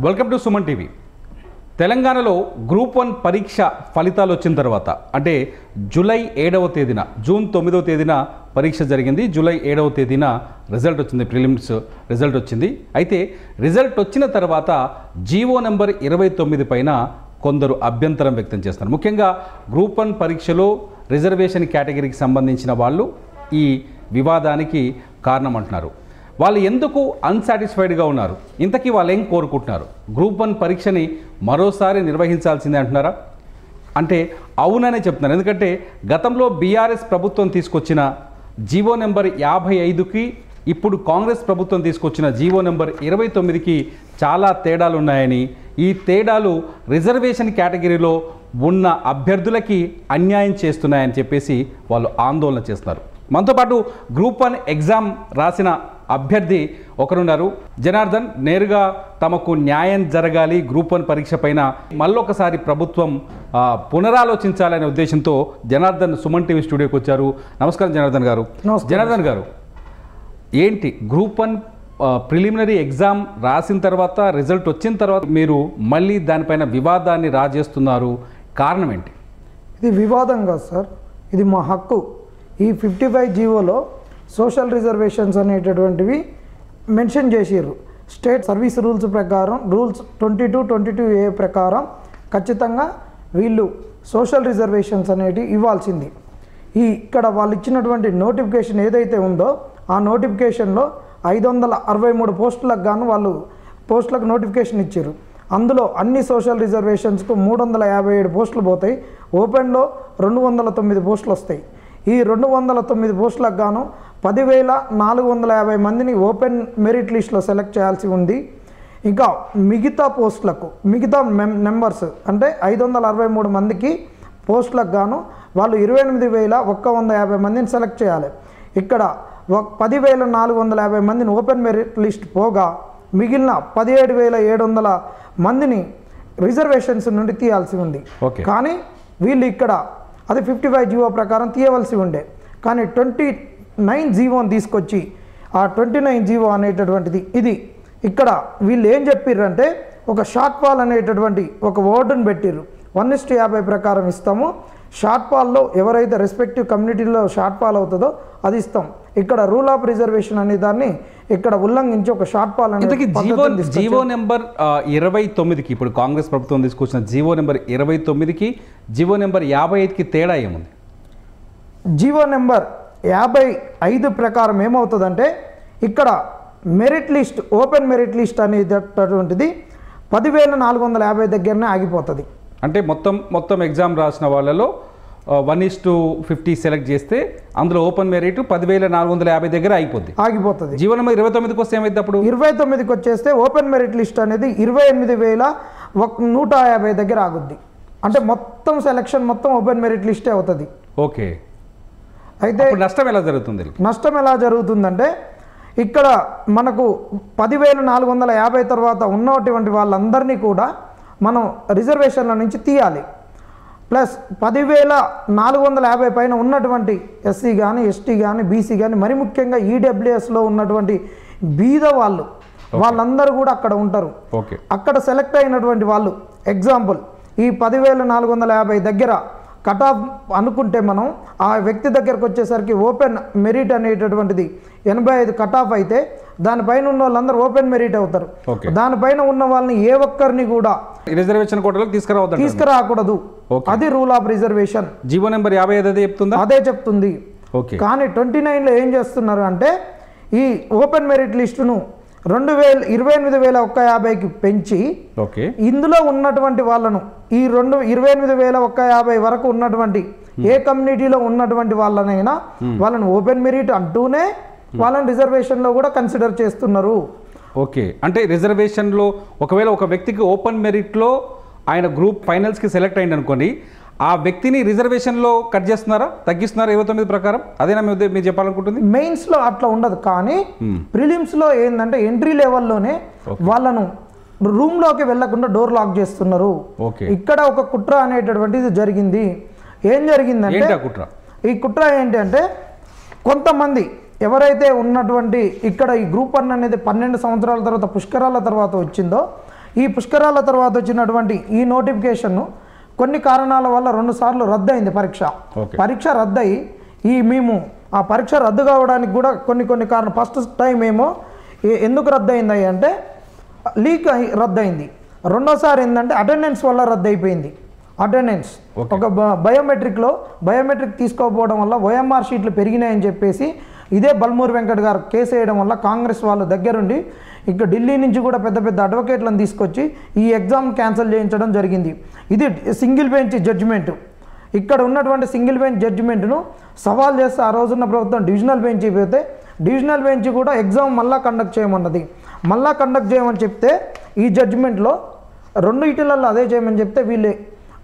Welcome to Suman TV తెలంగాణలో group one పరీక్ష ఫలితాలు వచ్చిన తర్వాత అంటే జూలై ఏడవ తేదీన జూన్ తొమ్మిదవ తేదీన పరీక్ష జరిగింది జూలై ఏడవ తేదీన రిజల్ట్ వచ్చింది ప్రిలిమ్స్ రిజల్ట్ వచ్చింది అయితే రిజల్ట్ వచ్చిన తర్వాత జీవో నెంబర్ ఇరవై తొమ్మిది పైన కొందరు అభ్యంతరం వ్యక్తం చేస్తున్నారు ముఖ్యంగా గ్రూప్ వన్ పరీక్షలో రిజర్వేషన్ కేటగిరీకి సంబంధించిన వాళ్ళు ఈ వివాదానికి కారణం అంటున్నారు వాళ్ళు ఎందుకు అన్సాటిస్ఫైడ్గా ఉన్నారు ఇంతకీ వాళ్ళు ఏం కోరుకుంటున్నారు గ్రూప్ వన్ పరీక్షని మరోసారి నిర్వహించాల్సిందే అంటున్నారా అంటే అవుననే చెప్తున్నారు ఎందుకంటే గతంలో బీఆర్ఎస్ ప్రభుత్వం తీసుకొచ్చిన జీవో నెంబర్ యాభై ఐదుకి ఇప్పుడు కాంగ్రెస్ ప్రభుత్వం తీసుకొచ్చిన జీవో నెంబర్ ఇరవై తొమ్మిదికి చాలా తేడాలు ఉన్నాయని ఈ తేడాలు రిజర్వేషన్ కేటగిరీలో ఉన్న అభ్యర్థులకి అన్యాయం చేస్తున్నాయని చెప్పేసి వాళ్ళు ఆందోళన చేస్తున్నారు మనతో పాటు గ్రూప్ వన్ ఎగ్జామ్ రాసిన అభ్యర్థి ఒకరున్నారు జనార్దన్ నేరుగా తమకు న్యాయం జరగాలి గ్రూప్ వన్ పరీక్ష పైన మళ్ళొకసారి ప్రభుత్వం ఆ, పునరాలోచించాలనే ఉద్దేశంతో జనార్దన్ సుమన్ టీవీ స్టూడియోకి వచ్చారు నమస్కారం జనార్దన్ గారు నమస్కారం. జనార్దన్ గారు ఏంటి గ్రూప్ వన్ ప్రిలిమినరీ ఎగ్జామ్ రాసిన తర్వాత రిజల్ట్ వచ్చిన తర్వాత మీరు మళ్ళీ దానిపైన వివాదాన్ని రాజేస్తున్నారు కారణం ఏంటి ఇది వివాదం కాదు సార్ ఇది మా హక్కు ఈ ఫిఫ్టీ ఫైవ్ జీవోలో సోషల్ రిజర్వేషన్స్ అనేటటువంటివి మెన్షన్ చేసిర్రు స్టేట్ సర్వీస్ రూల్స్ ప్రకారం rules twenty two twenty two A ప్రకారం ఖచ్చితంగా వీళ్ళు సోషల్ రిజర్వేషన్స్ అనేటివి ఇవ్వాల్సింది ఈ ఇక్కడ వాళ్ళు ఇచ్చినటువంటి నోటిఫికేషన్ ఏదైతే ఉందో ఆ నోటిఫికేషన్లో ఐదు వందల అరవై మూడు పోస్టులకు గాను వాళ్ళు పోస్టులకు నోటిఫికేషన్ ఇచ్చారు అందులో అన్ని సోషల్ రిజర్వేషన్స్కు మూడు వందల యాభై ఏడు పోస్టులు పోతాయి ఓపెన్లో రెండు వందల తొమ్మిది పోస్టులు వస్తాయి ఈ రెండు వందల తొమ్మిది పోస్టులకు గాను పదివేల నాలుగు వందల యాభై మందిని ఓపెన్ మెరిట్ లిస్ట్లో సెలెక్ట్ చేయాల్సి ఉంది ఇంకా మిగతా పోస్టులకు మిగతా మెం నెంబర్స్ అంటే ఐదు వందల అరవై మూడు మందికి పోస్టులకు గాను వాళ్ళు ఇరవై ఎనిమిది వేల ఒక్క వంద యాభై మందిని సెలెక్ట్ చేయాలి ఇక్కడ ఒక పదివేల నాలుగు వందల యాభై మందిని ఓపెన్ మెరిట్ లిస్ట్ పోగా మిగిలిన పదిహేడు వేల ఏడు వందల మందిని రిజర్వేషన్స్ నుండి తీయాల్సి ఉంది ఓకే కానీ వీళ్ళు ఇక్కడ అది ఫిఫ్టీ ఫైవ్ జీవో ప్రకారం తీయవలసి ఉండే కానీ ట్వంటీ నైన్ జీవోని తీసుకొచ్చి ఆ ట్వంటీ నైన్ జీవో అనేటటువంటిది ఇది ఇక్కడ వీళ్ళు ఏం చెప్పిర్రంటే ఒక షార్ట్ ఫాల్ అనేటటువంటి ఒక ఓర్డుని పెట్టిర్రు వన్ ఇస్ట్ యాభై ప్రకారం ఇస్తాము షార్ట్ ఫాల్లో ఎవరైతే రెస్పెక్టివ్ కమ్యూనిటీలో షార్ట్ ఫాల్ అవుతుందో అది ఇస్తాం ఇక్కడ రూల్ ఆఫ్ రిజర్వేషన్ అనే దాన్ని ఇక్కడ ఉల్లంఘించి ఒక షార్ట్ ఫాల్ అనే ఇంతకీ జీవో పద్ధతిని తీసుకొచ్చారు. జీవో నెంబర్ ఆ, ఇరవై తొమ్మిదికి ఇప్పుడు కాంగ్రెస్ ప్రభుత్వం తీసుకొచ్చిన జీవో నెంబర్ ఇరవై తొమ్మిదికి జీవో నెంబర్ యాభై ఐదుకి తేడా ఏముంది జీవో నెంబర్ యాభై ఐదు ప్రకారం ఏమవుతుందంటే ఇక్కడ merit list open merit list అనేటటువంటిది పదివేల నాలుగు వందల యాభై దగ్గరనే ఆగిపోతుంది అంటే మొత్తం మొత్తం ఎగ్జామ్ రాసిన వాళ్ళలో one is to fifty select చేస్తే అందులో ఓపెన్ మెరిట్ పదివేల నాలుగు వందల యాభై దగ్గర అయిపోద్ది ఆగిపోతుంది జీవో నెంబర్ ఇరవై తొమ్మిదికి వస్తే ఏమైంది అప్పుడు ఇరవై తొమ్మిదికి వచ్చేస్తే ఓపెన్ మెరిట్ లిస్ట్ అనేది ఇరవై ఎనిమిది వేల ఒక నూట యాభై దగ్గర ఆగుద్ది అంటే మొత్తం సెలక్షన్ మొత్తం ఓపెన్ మెరిట్ లిస్టే అవుతుంది ఓకే అయితే అప్పుడు నష్టం ఎలా జరుగుతుంది నష్టం ఎలా జరుగుతుందంటే ఇక్కడ మనకు పదివేల నాలుగు వందల యాభై తర్వాత ఉన్నటువంటి వాళ్ళందరినీ కూడా మనం రిజర్వేషన్ల నుంచి తీయాలి ప్లస్ పదివేల నాలుగు వందల యాభై పైన ఉన్నటువంటి ఎస్సీ కానీ ఎస్టీ కానీ బీసీ కానీ మరి ముఖ్యంగా ఈడబ్ల్యూఎస్లో ఉన్నటువంటి బీద వాళ్ళు వాళ్ళందరూ కూడా అక్కడ ఉంటారు ఓకే అక్కడ సెలెక్ట్ అయినటువంటి వాళ్ళు ఎగ్జాంపుల్ ఈ పదివేల నాలుగు వందల యాభై దగ్గర కట్ ఆఫ్ అనుకుంటే మనం ఆ వ్యక్తి దగ్గరకు వచ్చేసరికి ఓపెన్ మెరిట్ అనేటటువంటిది ఎనభై ఐదు కట్ ఆఫ్ అయితే దానిపైన ఉన్న వాళ్ళందరూ ఓపెన్ మెరిట్ అవుతారు ఓకే దానిపైన ఉన్న వాళ్ళని ఏ ఒక్కరిని కూడా రిజర్వేషన్ కోటలోకి తీసుకురావద్దంట తీసుకురాకూడదు ఓకే. అది rule of reservation GO number యాభై ఐదు అదే చెప్తుందా అదే చెప్తుంది ఓకే కానీ ట్వంటీ నైన్లో ఏం చేస్తున్నారు అంటే ఈ ఓపెన్ మెరిట్ లిస్టును రెండు వేల ఇరవై ఎనిమిది వేల ఒక్క యాభైకి పెంచి ఓకే ఇందులో ఉన్నటువంటి వాళ్ళను ఈ రెండు ఇరవై ఎనిమిది వేల ఒక్క యాభై వరకు ఉన్నటువంటి ఏ కమ్యూనిటీలో ఉన్నటువంటి వాళ్ళనైనా వాళ్ళని ఓపెన్ మెరిట్ అంటూనే వాళ్ళని రిజర్వేషన్లో కూడా కన్సిడర్ చేస్తున్నారు ఓకే అంటే రిజర్వేషన్లో ఒకవేళ ఒక వ్యక్తికి ఓపెన్ మెరిట్లో ఆయన గ్రూప్ ఫైనల్స్కి సెలెక్ట్ అయింది అనుకోండి ఆ వ్యక్తిని రిజర్వేషన్లో కట్ చేస్తున్నారా తగ్గిస్తున్నారా ఇరవై తొమ్మిది ప్రకారం అదేనా మీ ఉద్దే- మీరు చెప్పాలనుకుంటుంది మెయిన్స్లో అట్లా ఉండదు కానీ Hmm. ప్రిలిమ్స్లో ఏంటంటే ఎంట్రీ లెవెల్లోనే వాళ్ళను రూమ్లోకి వెళ్లకుండా డోర్ లాక్ చేస్తున్నారు ఓకే ఇక్కడ ఒక కుట్ర అనేటటువంటిది జరిగింది ఏం జరిగిందంటే ఏంటి ఆ కుట్ర ఈ కుట్ర ఏంటి అంటే కొంతమంది ఎవరైతే ఉన్నటువంటి ఇక్కడ ఈ గ్రూప్ వన్ అనేది పన్నెండు సంవత్సరాల తర్వాత పుష్కరాల తర్వాత వచ్చిందో ఈ పుష్కరాల తర్వాత వచ్చినటువంటి ఈ నోటిఫికేషన్ను కొన్ని కారణాల వల్ల రెండు సార్లు రద్దయింది పరీక్ష ఓకే. పరీక్ష రద్దయి ఈ మేము ఆ పరీక్ష రద్దు కావడానికి కూడా కొన్ని కొన్ని కారణం ఫస్ట్ టైం ఏమో ఏ- ఎందుకు రద్దయింది అంటే లీక్ అయి రద్దయింది రెండోసారి ఏంటంటే అటెండెన్స్ వల్ల రద్దయిపోయింది అటెండెన్స్ ఓకే. ఒక బ- బయోమెట్రిక్లో బయోమెట్రిక్ తీసుకోకపోవడం వల్ల ఓఎంఆర్ షీట్లు పెరిగినాయని చెప్పేసి ఇదే బల్మూరి వెంకట్ గారు కేసు వేయడం వల్ల కాంగ్రెస్ వాళ్ళ దగ్గరుండి ఇక ఢిల్లీ నుంచి కూడా పెద్ద పెద్ద అడ్వకేట్లను తీసుకొచ్చి ఈ ఎగ్జామ్ క్యాన్సిల్ చేయించడం జరిగింది ఇది సింగిల్ బెంచ్ జడ్జిమెంట్ ఇక్కడ ఉన్నటువంటి సింగిల్ బెంచ్ జడ్జిమెంట్ను సవాల్ చేస్తే ఆ రోజున్న ప్రభుత్వం డివిజనల్ బెంచ్ పోతే డివిజనల్ బెంచ్ కూడా ఎగ్జామ్ మళ్ళా కండక్ట్ చేయమన్నది మళ్ళా కండక్ట్ చేయమని చెప్తే ఈ జడ్జిమెంట్లో రెండు ఇటీలలో అదే చేయమని చెప్తే వీళ్ళు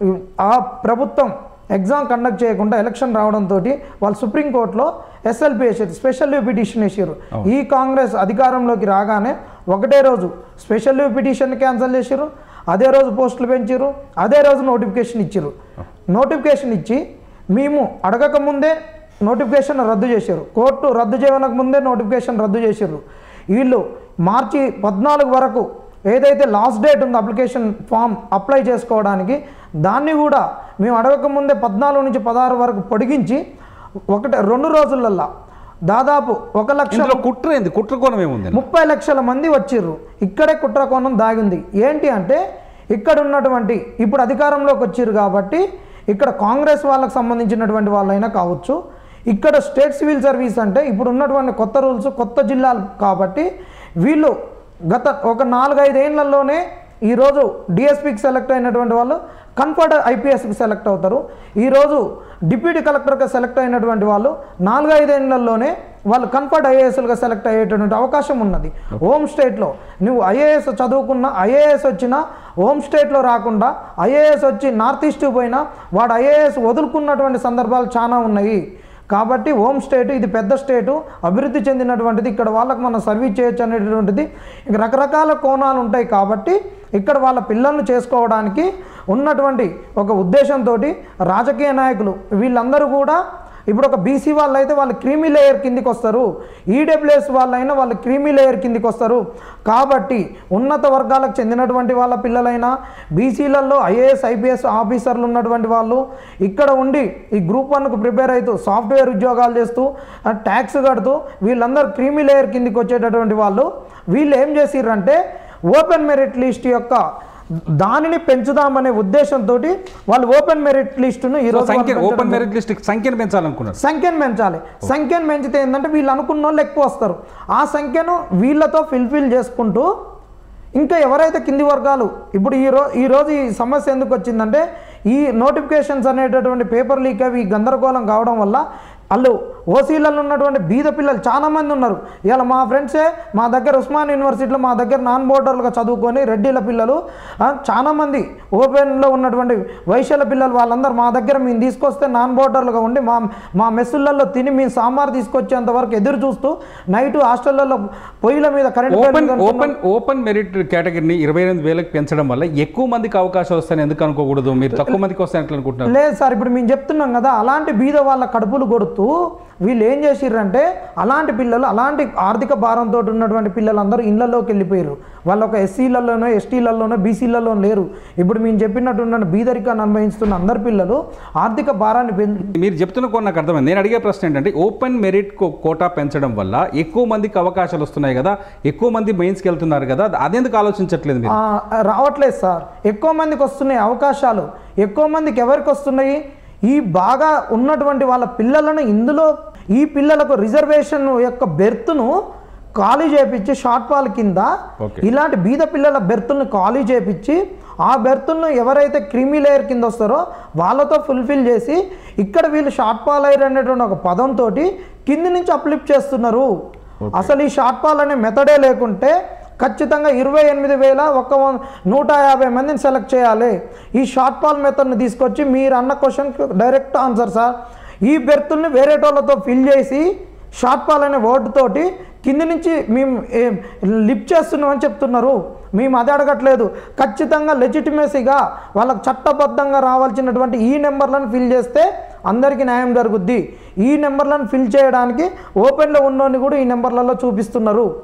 ఆ ప్రభుత్వం ఎగ్జామ్ కండక్ట్ చేయకుండా ఎలక్షన్ రావడంతో వాళ్ళు సుప్రీంకోర్టులో ఎస్ఎల్పి వేసారు స్పెషల్ లీవ్ పిటిషన్ వేసారు ఈ కాంగ్రెస్ అధికారంలోకి రాగానే ఒకటే రోజు స్పెషల్ లీవ్ పిటిషన్ క్యాన్సిల్ చేసారు అదే రోజు పోస్టులు పెంచారు అదే రోజు నోటిఫికేషన్ ఇచ్చారు నోటిఫికేషన్ ఇచ్చి మేము అడగక ముందే నోటిఫికేషన్ రద్దు చేశారు కోర్టు రద్దు చేయడానికి ముందే నోటిఫికేషన్ రద్దు చేశారు వీళ్ళు మార్చి పద్నాలుగు వరకు ఏదైతే లాస్ట్ డేట్ ఉందో అప్లికేషన్ ఫామ్ అప్లై చేసుకోవడానికి దాన్ని కూడా మేము అడగక ముందే పద్నాలుగు నుంచి పదహారు వరకు పొడిగించి ఒకటి రెండు రోజులల్లా దాదాపు ఒక లక్ష ఇందులో కుట్ర ఏంది కుట్ర కోణం ఏముంది ముప్పై లక్షల మంది వచ్చిర్రు ఇక్కడే కుట్రకోణం దాగింది ఏంటి అంటే ఇక్కడ ఉన్నటువంటి ఇప్పుడు అధికారంలోకి వచ్చిర్రు కాబట్టి ఇక్కడ కాంగ్రెస్ వాళ్ళకి సంబంధించినటువంటి వాళ్ళైనా కావచ్చు ఇక్కడ స్టేట్ సివిల్ సర్వీస్ అంటే ఇప్పుడు ఉన్నటువంటి కొత్త రూల్స్ కొత్త జిల్లాలు కాబట్టి వీళ్ళు గత ఒక నాలుగైదేళ్లలోనే ఈరోజు డిఎస్పికి సెలెక్ట్ అయినటువంటి వాళ్ళు కన్ఫర్డ్ ఐపీఎస్కి సెలెక్ట్ అవుతారు ఈరోజు డిప్యూటీ కలెక్టర్గా సెలెక్ట్ అయినటువంటి వాళ్ళు నాలుగైదేళ్లలోనే వాళ్ళు కన్ఫర్డ్ ఐఏఎస్లుగా సెలెక్ట్ అయ్యేటటువంటి అవకాశం ఉన్నది హోమ్ స్టేట్లో నువ్వు ఐఏఎస్ చదువుకున్న ఐఏఎస్ వచ్చినా హోమ్ స్టేట్లో రాకుండా ఐఏఎస్ వచ్చి నార్త్ ఈస్ట్ పోయినా వాడు ఐఏఎస్ వదులుకున్నటువంటి సందర్భాలు చాలా ఉన్నాయి కాబట్టి హోమ్ స్టేట్ ఇది పెద్ద స్టేటు అభివృద్ధి చెందినటువంటిది ఇక్కడ వాళ్ళకి మనం సర్వీస్ చేయొచ్చు అనేటువంటిది ఇంక రకరకాల కోణాలు ఉంటాయి కాబట్టి ఇక్కడ వాళ్ళ పిల్లల్ని చేసుకోవడానికి ఉన్నటువంటి ఒక ఉద్దేశంతో రాజకీయ నాయకులు వీళ్ళందరూ కూడా ఇప్పుడు ఒక బీసీ వాళ్ళు అయితే వాళ్ళు క్రీమీ లేయర్ కిందికి వస్తారు ఈడబ్ల్యూఎస్ వాళ్ళైనా వాళ్ళు క్రీమీ లేయర్ కిందికి వస్తారు కాబట్టి ఉన్నత వర్గాలకు చెందినటువంటి వాళ్ళ పిల్లలైనా బీసీలలో ఐఏఎస్ ఐపీఎస్ ఆఫీసర్లు ఉన్నటువంటి వాళ్ళు ఇక్కడ ఉండి ఈ గ్రూప్ వన్కు ప్రిపేర్ అవుతూ సాఫ్ట్వేర్ ఉద్యోగాలు చేస్తూ ఆ, ట్యాక్స్ కడుతూ వీళ్ళందరూ క్రీమీ లేయర్ కిందికి వచ్చేటటువంటి వాళ్ళు వీళ్ళు ఏం చేసిర్రంటే ఓపెన్ మెరిట్ లిస్ట్ యొక్క దానిని పెంచుదామనే ఉద్దేశంతో వాళ్ళు ఓపెన్ మెరిట్ లిస్టును సో ఈరోజు సంఖ్య వాళ్ళు ఓపెన్ పెంచడం మెరిట్ లిస్ట్ సంఖ్యను పెంచాలనుకున్నారు సంఖ్యను పెంచాలి సంఖ్యను పెంచితే ఏంటంటే వీళ్ళు అనుకున్న వాళ్ళు ఎక్కువ వస్తారు ఆ సంఖ్యను వీళ్ళతో ఫిల్ఫిల్ చేసుకుంటూ ఇంకా ఎవరైతే కింది వర్గాలు ఇప్పుడు ఈ రో ఈ రోజు ఈ సమస్య ఎందుకు వచ్చిందంటే ఈ నోటిఫికేషన్స్ అనేటటువంటి పేపర్ లీక్ అవి గందరగోళం కావడం వల్ల వాళ్ళు ఓసీలలో ఉన్నటువంటి బీద పిల్లలు చాలా మంది ఉన్నారు ఇవాళ మా ఫ్రెండ్సే మా దగ్గర ఉస్మాన్ యూనివర్సిటీలో మా దగ్గర నాన్ బోర్డర్లుగా చదువుకొని రెడ్డిల పిల్లలు ఆ, చాలా మంది ఓపెన్లో ఉన్నటువంటి వైశ్యాల పిల్లలు వాళ్ళందరూ మా దగ్గర మేము తీసుకొస్తే నాన్ బోర్డర్లుగా ఉండి మా మా మెస్సులలో తిని మేము సాంబార్ తీసుకొచ్చేంత వరకు ఎదురు చూస్తూ నైట్ హాస్టళ్లలో పొయ్యిల మీద current open open open merit కేటగిరీని ఇరవై ఎనిమిది వేలకు పెంచడం వల్ల ఎక్కువ మందికి అవకాశాలు వస్తాయని ఎందుకు అనుకోకూడదు మీరు తక్కువ మందికి వస్తాయని ఎట్లా అనుకుంటున్నారు లేదు సార్ ఇప్పుడు మేము చెప్తున్నాం కదా అలాంటి బీద వాళ్ళ కడుపులు కొడుతూ వీళ్ళు ఏం చేసిర్రంటే అలాంటి పిల్లలు అలాంటి ఆర్థిక భారంతో ఉన్నటువంటి పిల్లలందరూ ఇళ్లలోకి వెళ్ళిపోయారు వాళ్ళు ఒక ఎస్సీలలోనో ఎస్టీలలోనో బీసీలలో లేరు ఇప్పుడు మేము చెప్పినట్టు ఉన్న బీదరికాన్ని అనుభవిస్తున్న అందరు పిల్లలు ఆర్థిక భారాన్ని పెంచు మీరు చెప్తున్న కొన్ని నాకు అర్థమైంది నేను అడిగే ప్రశ్న ఏంటంటే ఓపెన్ మెరిట్ కో- కోటా పెంచడం వల్ల ఎక్కువ మందికి అవకాశాలు వస్తున్నాయి కదా ఎక్కువ మంది మెయిన్స్కి వెళ్తున్నారు కదా అదెందుకు ఆలోచించట్లేదు మీరు ఆ, రావట్లేదు సార్ ఎక్కువ మందికి వస్తున్నాయి అవకాశాలు ఎక్కువ మందికి ఎవరికి వస్తున్నాయి ఈ బాగా ఉన్నటువంటి వాళ్ళ పిల్లలను ఇందులో ఈ పిల్లలకు రిజర్వేషన్ యొక్క బెర్త్ను ఖాళీ చేపించి షార్ట్ ఫాల్ కింద Okay. ఇలాంటి బీద పిల్లల బెర్తుల్ని ఖాళీ చేపించి ఆ బెర్తులను ఎవరైతే క్రిమి లేయర్ కింద వస్తారో వాళ్ళతో ఫుల్ఫిల్ చేసి ఇక్కడ వీళ్ళు షార్ట్ ఫాల్ అయ్యర్ అనేటువంటి ఒక పదంతో కింది నుంచి అప్లిఫ్ట్ చేస్తున్నారు అసలు ఈ షార్ట్ ఫాల్ అనే మెథడే లేకుంటే ఖచ్చితంగా ఇరవై ఎనిమిది వేల ఒక వం- నూట యాభై మందిని సెలెక్ట్ చేయాలి ఈ షార్ట్ ఫాల్ మెథడ్ని తీసుకొచ్చి మీరు అన్న క్వశ్చన్కి డైరెక్ట్ ఆన్సర్ సార్ ఈ బెర్తుల్ని వేరేటోళ్ళతో ఫిల్ చేసి షార్ట్ ఫాల్ అనే వర్డ్ తోటి కింది నుంచి మేము ఏం లిఫ్ట్ చేస్తున్నామని చెప్తున్నారు మేము అది అడగట్లేదు ఖచ్చితంగా లెజిటిమేసీగా వాళ్ళకి చట్టబద్ధంగా రావాల్సినటువంటి ఈ నెంబర్లను ఫిల్ చేస్తే అందరికీ న్యాయం జరుగుద్ది ఈ నెంబర్లను ఫిల్ చేయడానికి ఓపెన్లో ఉన్నోని కూడా ఈ నెంబర్లలో చూపిస్తున్నారు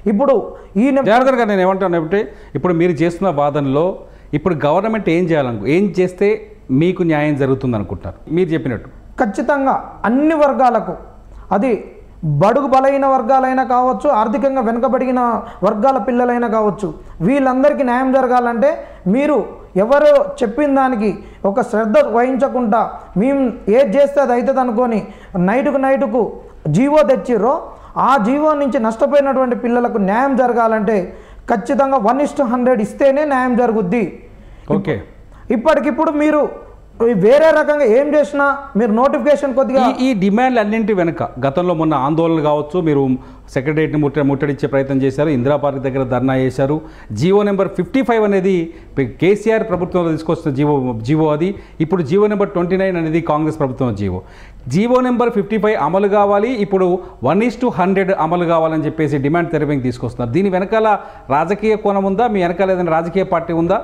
ఇప్పుడు ఈ నె- జనార్దన్ గారు నేను ఏమంటాను అంటే ఇప్పుడు మీరు చేస్తున్న వాదనలో ఇప్పుడు గవర్నమెంట్ ఏం చేయాలనుకో ఏం చేస్తే మీకు న్యాయం జరుగుతుంది అనుకుంటున్నారు మీరు చెప్పినట్టు ఖచ్చితంగా అన్ని వర్గాలకు అది బడుగు బలైన వర్గాలైనా కావచ్చు ఆర్థికంగా వెనుకబడిన వర్గాల పిల్లలైనా కావచ్చు వీళ్ళందరికీ న్యాయం జరగాలంటే మీరు ఎవరు చెప్పిన దానికి ఒక శ్రద్ధ వహించకుండా మేము ఏది చేస్తే అది అవుతుంది అనుకొని నైటుకు నైటుకు జీవో తెచ్చిర్రో ఆ జీవో నుంచి నష్టపోయినటువంటి పిల్లలకు న్యాయం జరగాలంటే ఖచ్చితంగా వన్ ఇస్ హండ్రెడ్ ఇస్తేనే న్యాయం జరుగుద్ది ఓకే ఇప్పటికిప్పుడు మీరు వేరే రకంగా ఏం చేసినా మీరు నోటిఫికేషన్ కొద్దిగా ఈ ఈ డిమాండ్లు అన్నింటి వెనుక గతంలో మొన్న ఆందోళనలు కావచ్చు మీరు సెక్రటరియట్ని ముట్ట ముట్టడిచ్చే ప్రయత్నం చేశారు ఇందిరా పార్క్ దగ్గర ధర్నా చేశారు జీవో నెంబర్ ఫిఫ్టీ ఫైవ్ అనేది పి- కేసీఆర్ ప్రభుత్వంలో తీసుకొస్తున్న జీవో జీవో అది ఇప్పుడు జీవో నెంబర్ ట్వంటీ నైన్ అనేది కాంగ్రెస్ ప్రభుత్వం GO GO number fifty five అమలు కావాలి ఇప్పుడు వన్ ఈస్ టు హండ్రెడ్ అమలు కావాలని చెప్పేసి డిమాండ్ తెరపైకి తీసుకొస్తున్నారు దీని వెనకాల రాజకీయ కోణం ఉందా మీ వెనకాల ఏదైనా రాజకీయ పార్టీ ఉందా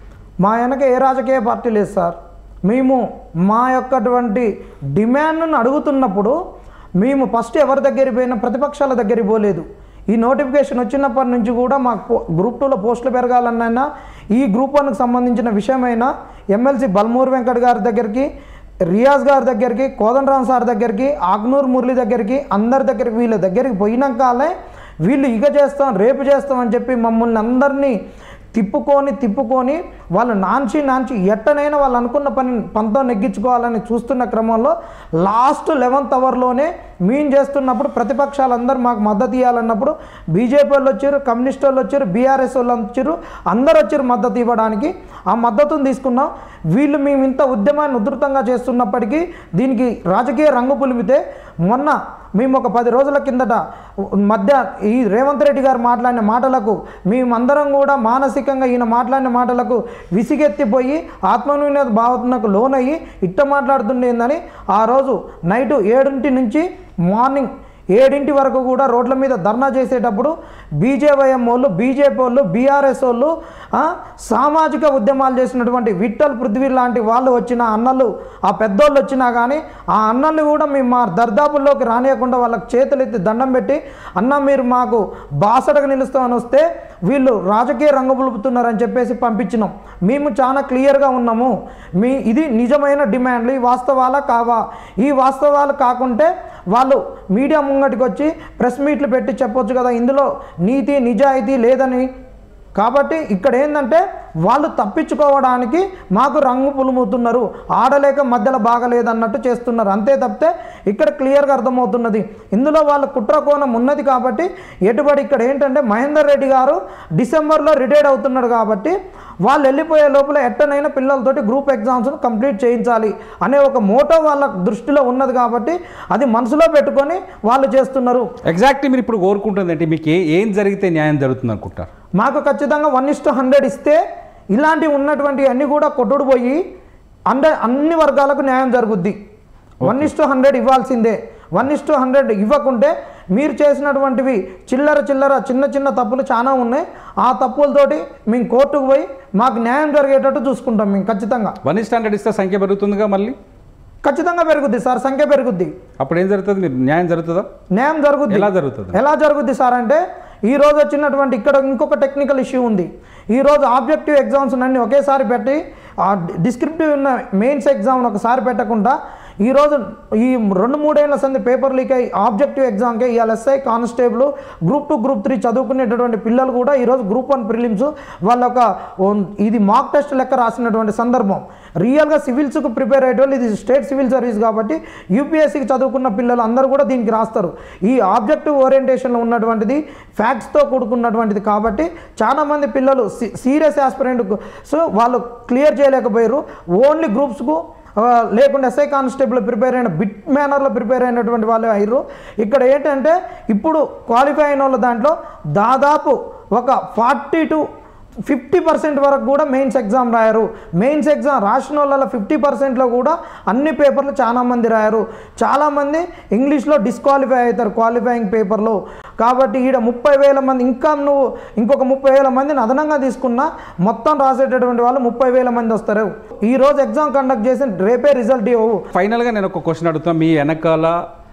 మా వెనక ఏ రాజకీయ పార్టీ లేదు సార్ మేము మా యొక్కటువంటి డిమాండ్ను అడుగుతున్నప్పుడు మేము ఫస్ట్ ఎవరి దగ్గరికి పోయినా ప్రతిపక్షాల దగ్గరికి పోలేదు ఈ నోటిఫికేషన్ వచ్చినప్పటి నుంచి కూడా మాకు పో- గ్రూప్ టూలో పోస్టులు పెరగాలన్నైనా ఈ గ్రూప్ వన్కి సంబంధించిన విషయమైనా ఎమ్మెల్సీ బల్మూర్ వెంకట్ గారి దగ్గరికి రియాజ్ గారి దగ్గరికి కోదండరామ్ సార్ దగ్గరికి ఆగ్నూర్ మురళి దగ్గరికి అందరి దగ్గరికి వీళ్ళ దగ్గరికి పోయినాకాలే వీళ్ళు ఇక చేస్తాం రేపు చేస్తాం అని చెప్పి మమ్మల్ని అందరినీ తిప్పుకొని తిప్పుకొని వాళ్ళు నాంచి నాంచి ఎట్టనైనా వాళ్ళు అనుకున్న పని పంతం నెగ్గించుకోవాలని చూస్తున్న క్రమంలో లాస్ట్ లెవెన్త్ అవర్లోనే మేము చేస్తున్నప్పుడు ప్రతిపక్షాలందరూ మాకు మద్దతు ఇవ్వాలన్నప్పుడు బీజేపీ వాళ్ళు వచ్చారు కమ్యూనిస్ట్ వాళ్ళు వచ్చారు బీఆర్ఎస్ వాళ్ళు వచ్చారు అందరు వచ్చారు మద్దతు ఇవ్వడానికి ఆ మద్దతును తీసుకున్నాం వీళ్ళు మేము ఇంత ఉద్యమాన్ని ఉధృతంగా చేస్తున్నప్పటికీ దీనికి రాజకీయ రంగు పులిమితే మొన్న మేము ఒక పది రోజుల కిందట మధ్య ఈ రేవంత్ రెడ్డి గారు మాట్లాడిన మాటలకు మేమందరం కూడా మానసికంగా ఈయన మాట్లాడిన మాటలకు విసిగెత్తిపోయి ఆత్మన్యూనత భావనకు లోనయ్యి ఇట్ట మాట్లాడుతుండేందని ఆ రోజు నైటు ఏడింటి నుంచి మార్నింగ్ ఏడింటి వరకు కూడా రోడ్ల మీద ధర్నా చేసేటప్పుడు బీజేవైఎం వాళ్ళు బీజేపీ వాళ్ళు బీఆర్ఎస్ వాళ్ళు ఆ, సామాజిక ఉద్యమాలు చేసినటువంటి విట్టల్ పృథ్వీ లాంటి వాళ్ళు వచ్చిన అన్నలు ఆ పెద్దోళ్ళు వచ్చినా కానీ ఆ అన్నల్ని కూడా మేము మా దర్దాపుల్లోకి రానియకుండా వాళ్ళకి చేతులు ఎత్తి దండం పెట్టి అన్న మీరు మాకు బాసటగా నిలుస్తామని వస్తే వీళ్ళు రాజకీయ రంగు పులుపుతున్నారని చెప్పేసి పంపించినాం మేము చాలా క్లియర్గా ఉన్నాము మీ ఇది నిజమైన డిమాండ్లు ఈ వాస్తవాలా కావా ఈ వాస్తవాలు కాకుంటే వాళ్ళు మీడియా ముంగటికి వచ్చి ప్రెస్ మీట్లు పెట్టి చెప్పొచ్చు కదా ఇందులో నీతి నిజాయితీ లేదని కాబట్టి ఇక్కడ ఏంటంటే వాళ్ళు తప్పించుకోవడానికి మాకు రంగు పులుముతున్నారు ఆడలేక మధ్యలో బాగలేదన్నట్టు చేస్తున్నారు అంతే తప్పితే ఇక్కడ క్లియర్గా అర్థమవుతున్నది ఇందులో వాళ్ళ కుట్ర కోణం ఉన్నది కాబట్టి ఎటుబడి ఇక్కడ ఏంటంటే మహేందర్ రెడ్డి గారు డిసెంబర్లో రిటైర్డ్ అవుతున్నాడు కాబట్టి వాళ్ళు వెళ్ళిపోయే లోపల ఎట్టనైనా పిల్లలతోటి గ్రూప్ ఎగ్జామ్స్ను కంప్లీట్ చేయించాలి అనే ఒక మోటో వాళ్ళ దృష్టిలో ఉన్నది కాబట్టి అది మనసులో పెట్టుకొని వాళ్ళు చేస్తున్నారు ఎగ్జాక్ట్లీ మీరు ఇప్పుడు కోరుకుంటుంది అంటే మీకు ఏ ఏం జరిగితే న్యాయం జరుగుతుంది అనుకుంటారు మాకు ఖచ్చితంగా వన్ ఇస్ హండ్రెడ్ ఇస్తే ఇలాంటివి ఉన్నటువంటి అన్నీ కూడా కొట్టుడు పోయి అంద అన్ని వర్గాలకు న్యాయం జరుగుద్ది వన్ ఇస్ హండ్రెడ్ ఇవ్వాల్సిందే వన్ ఇస్ హండ్రెడ్ ఇవ్వకుంటే మీరు చేసినటువంటివి చిల్లర చిల్లర చిన్న చిన్న తప్పులు చాలా ఉన్నాయి ఆ తప్పులతోటి మేము కోర్టుకు పోయి మాకు న్యాయం జరిగేటట్టు చూసుకుంటాం మేము ఖచ్చితంగా వన్ స్టాండర్డ్ ఇస్తే సంఖ్య పెరుగుతుందిగా మళ్ళీ ఖచ్చితంగా పెరుగుద్ది సార్ సంఖ్య పెరుగుద్ది అప్పుడు ఏం జరుగుతుంది మీరు న్యాయం జరుగుతుందా న్యాయం జరుగుద్ది ఎలా జరుగుతుంది ఎలా జరుగుద్ది సార్ అంటే ఈ రోజు వచ్చినటువంటి ఇక్కడ ఇంకొక టెక్నికల్ ఇష్యూ ఉంది ఈ రోజు ఆబ్జెక్టివ్ ఎగ్జామ్స్ అన్ని ఒకేసారి పెట్టి ఆ డిస్క్రిప్టివ్ ఉన్న మెయిన్స్ ఎగ్జామ్ ఒకసారి పెట్టకుండా ఈరోజు ఈ రెండు మూడేళ్ల సంది పేపర్ లీక్ అయ్యి ఆబ్జెక్టివ్ ఎగ్జామ్కి ఇవాళ SI constable group two group three చదువుకునేటటువంటి పిల్లలు కూడా ఈరోజు గ్రూప్ వన్ ప్రిలిమ్స్ వాళ్ళ ఒక ఓ- ఇది మాక్ టెస్ట్ లెక్క రాసినటువంటి సందర్భం రియల్గా సివిల్స్కు ప్రిపేర్ అయ్యేటోళ్ళు ఇది స్టేట్ సివిల్ సర్వీస్ కాబట్టి యూపీఎస్సీకి చదువుకున్న పిల్లలు అందరూ కూడా దీనికి రాస్తారు ఈ ఆబ్జెక్టివ్ ఓరియంటేషన్లో ఉన్నటువంటిది ఫ్యాక్ట్స్తో కూడుకున్నటువంటిది కాబట్టి చాలామంది పిల్లలు సీరియస్ ఆస్పిరెంట్ సో వాళ్ళు క్లియర్ చేయలేకపోయారు ఓన్లీ గ్రూప్స్కు ఆ, లేకుండా ఎస్ఐ కానిస్టేబుల్ ప్రిపేర్ అయిన బిట్ మేనర్లో ప్రిపేర్ అయినటువంటి వాళ్ళు అయ్యారు ఇక్కడ ఏంటంటే ఇప్పుడు క్వాలిఫై అయిన వాళ్ళ దాంట్లో దాదాపు ఒక ఫార్టీ టు ఫిఫ్టీ పర్సెంట్ వరకు కూడా మెయిన్స్ ఎగ్జామ్ రాయారు మెయిన్స్ ఎగ్జామ్ రాసిన వాళ్ళ ఫిఫ్టీ పర్సెంట్లో కూడా అన్ని పేపర్లు చాలామంది రాయారు చాలామంది ఇంగ్లీష్లో డిస్క్వాలిఫై అవుతారు క్వాలిఫైయింగ్ పేపర్లో కాబట్టి ఈడ ముప్పై వేల మంది ఇంకా నువ్వు ఇంకొక ముప్పై వేల మందిని అదనంగా తీసుకున్నా మొత్తం రాసేటటువంటి వాళ్ళు ముప్పై వేల మంది వస్తారు ఈ రోజు ఎగ్జామ్ కండక్ట్ చేసి రేపే రిజల్ట్ ఇవ్వవు ఫైనల్గా నేను ఒక క్వశ్చన్ అడుగుతున్నా మీ వెనకాల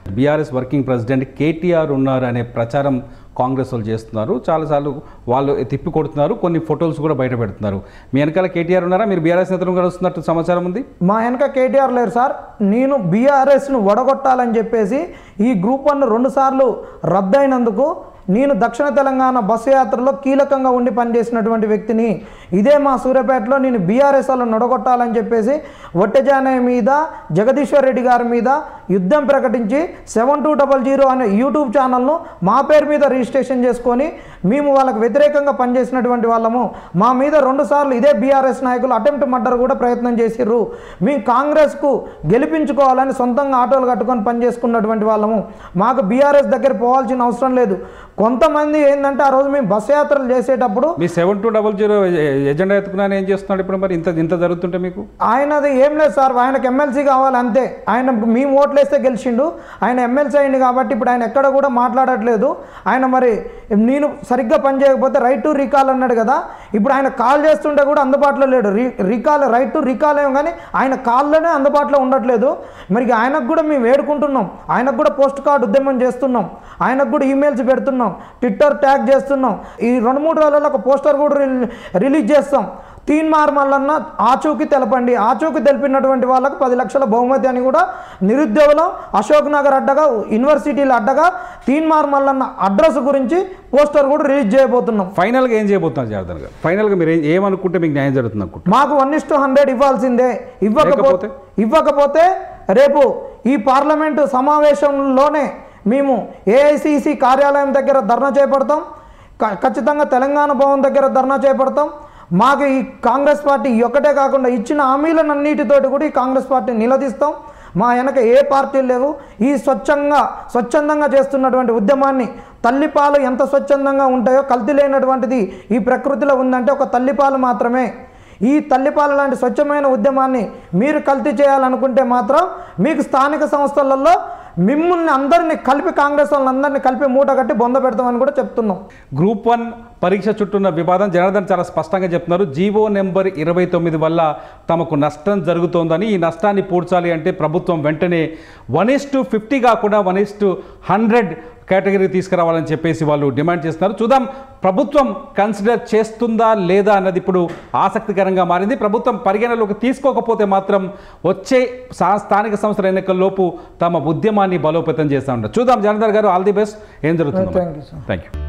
బీఆర్ఎస్ వర్కింగ్ ప్రెసిడెంట్ కేటీఆర్ ఉన్నారు అనే ప్రచారం కాంగ్రెస్ వాళ్ళు చేస్తున్నారు చాలాసార్లు వాళ్ళు తిప్పి కొడుతున్నారు కొన్ని ఫొటోస్ కూడా బయట పెడుతున్నారు మీ వెనకాల కేటీఆర్ ఉన్నారా మీరు బీఆర్ఎస్ నేతలు కూడా వస్తున్నట్టు సమాచారం ఉంది మా వెనక కేటీఆర్ లేరు సార్ నేను బీఆర్ఎస్ను వడగొట్టాలని చెప్పేసి ఈ గ్రూప్ వన్ రెండు సార్లు రద్దయినందుకు నేను దక్షిణ తెలంగాణ బస్సు యాత్రలో కీలకంగా ఉండి పనిచేసినటువంటి వ్యక్తిని ఇదే మా సూర్యాపేటలో నేను బీఆర్ఎస్ వాళ్ళని నొడగొట్టాలని చెప్పేసి ఒట్టెజానయ్య మీద జగదీశ్వర్ రెడ్డి గారి మీద యుద్ధం ప్రకటించి సెవెన్ టూ డబల్ జీరో అనే యూట్యూబ్ ఛానల్ను మా పేరు మీద రిజిస్ట్రేషన్ చేసుకొని మేము వాళ్ళకి వ్యతిరేకంగా పనిచేసినటువంటి వాళ్ళము మా మీద రెండు సార్లు ఇదే బీఆర్ఎస్ నాయకులు అటెంప్ట్ మర్డర్ కూడా ప్రయత్నం చేసిర్రు మేము కాంగ్రెస్కు గెలిపించుకోవాలని సొంతంగా ఆటోలు కట్టుకొని పనిచేసుకున్నటువంటి వాళ్ళము మాకు బీఆర్ఎస్ దగ్గర పోవాల్సిన అవసరం లేదు కొంతమంది ఏంటంటే ఆ రోజు మేము బస్ యాత్రలు చేసేటప్పుడు మీ seven two double zero agenda ఎత్తుకున్నాను ఏం చేస్తున్నాడు ఇప్పుడు మరి ఇంత ఇంత జరుగుతుంటే మీకు ఆయనది ఏం లేదు సార్ ఆయనకు ఎమ్మెల్సీ కావాలి అంతే ఆయన మేము ఓట్లేస్తే గెలిచిండు ఆయన ఎమ్మెల్సీ అయింది కాబట్టి ఇప్పుడు ఆయన ఎక్కడ కూడా మాట్లాడట్లేదు ఆయన మరి నేను సరిగ్గా పని చేయకపోతే రైట్ టు రీకాల్ అన్నాడు కదా ఇప్పుడు ఆయన కాల్ చేస్తుంటే కూడా అందుబాటులో లేడు re recall right to recall ఏమో కానీ ఆయన కాల్లోనే అందుబాటులో ఉండట్లేదు మరి ఇక ఆయనకు కూడా మేము వేడుకుంటున్నాం ఆయనకు కూడా పోస్ట్ కార్డ్ ఉద్యమం చేస్తున్నాం ఆయనకు కూడా ఈమెయిల్స్ పెడుతున్నాం ట్విట్టర్ ట్యాగ్ చేస్తున్నాం ఈ రెండు మూడు రోజుల్లో ఒక పోస్టర్ కూడా రిలీ- రిలీజ్ చేస్తాం తీన్మార్ మల్లన్న ఆచూకి తెలపండి ఆచూకి తెలిపినటువంటి వాళ్ళకు పది లక్షల బహుమతి అని కూడా నిరుద్యోగులు అశోక్ నగర్ అడ్డగా యూనివర్సిటీల అడ్డగా తీన్మార్ మల్లన్న అడ్రస్ గురించి పోస్టర్ కూడా రిలీజ్ చేయబోతున్నాం ఫైనల్గా ఏం చేయబోతున్నారు జనార్దన్ గారు ఫైనల్గా మీరు ఏం ఏమనుకుంటే మీకు న్యాయం జరుగుతుంది అనుకుంటున్నారు మాకు వన్ ఇస్ హండ్రెడ్ ఇవ్వాల్సిందే ఇవ్వకపోతే లేకపోతే? ఇవ్వకపోతే రేపు ఈ పార్లమెంటు సమావేశంలోనే మేము ఏఐసిసి కార్యాలయం దగ్గర ధర్నా చేపడతాం క- ఖచ్చితంగా తెలంగాణ భవన్ దగ్గర ధర్నా చేపడతాం మాకు ఈ కాంగ్రెస్ పార్టీ ఈ ఒక్కటే కాకుండా ఇచ్చిన హామీలన్నిటితోటి కూడా ఈ కాంగ్రెస్ పార్టీ నిలదీస్తాం మా వెనక ఏ పార్టీలు లేవు ఈ స్వచ్ఛంగా స్వచ్ఛందంగా చేస్తున్నటువంటి ఉద్యమాన్ని తల్లిపాలు ఎంత స్వచ్ఛందంగా ఉంటాయో కల్తీ లేనటువంటిది ఈ ప్రకృతిలో ఉందంటే ఒక తల్లిపాలు మాత్రమే ఈ తల్లిపాల లాంటి స్వచ్ఛమైన ఉద్యమాన్ని మీరు కల్తీ చేయాలనుకుంటే మాత్రం మీకు స్థానిక సంస్థలలో మిమ్మల్ని అందరినీ కలిపి కాంగ్రెస్ వాళ్ళందరినీ కలిపి మూట కట్టి బొంద పెడతామని కూడా చెప్తున్నాం గ్రూప్ వన్ పరీక్ష చుట్టూన్న వివాదం జనార్దన్ చాలా స్పష్టంగా చెప్తున్నారు జీవో నెంబర్ ఇరవై తొమ్మిది వల్ల తమకు నష్టం జరుగుతోందని ఈ నష్టాన్ని పూడ్చాలి అంటే ప్రభుత్వం వెంటనే వన్ ఇస్ టు ఫిఫ్టీ కాకుండా one is to hundred category తీసుకురావాలని చెప్పేసి వాళ్ళు డిమాండ్ చేస్తున్నారు చూద్దాం ప్రభుత్వం కన్సిడర్ చేస్తుందా లేదా అన్నది ఇప్పుడు ఆసక్తికరంగా మారింది ప్రభుత్వం పరిగణలోకి తీసుకోకపోతే మాత్రం వచ్చే సా- స్థానిక సంస్థల ఎన్నికల్లోపు తమ ఉద్యమాన్ని బలోపేతం చేస్తూ ఉంటారు చూద్దాం జనార్దన్ గారు ఆల్ ది బెస్ట్ ఏం జరుగుతుంది thank you sir thank you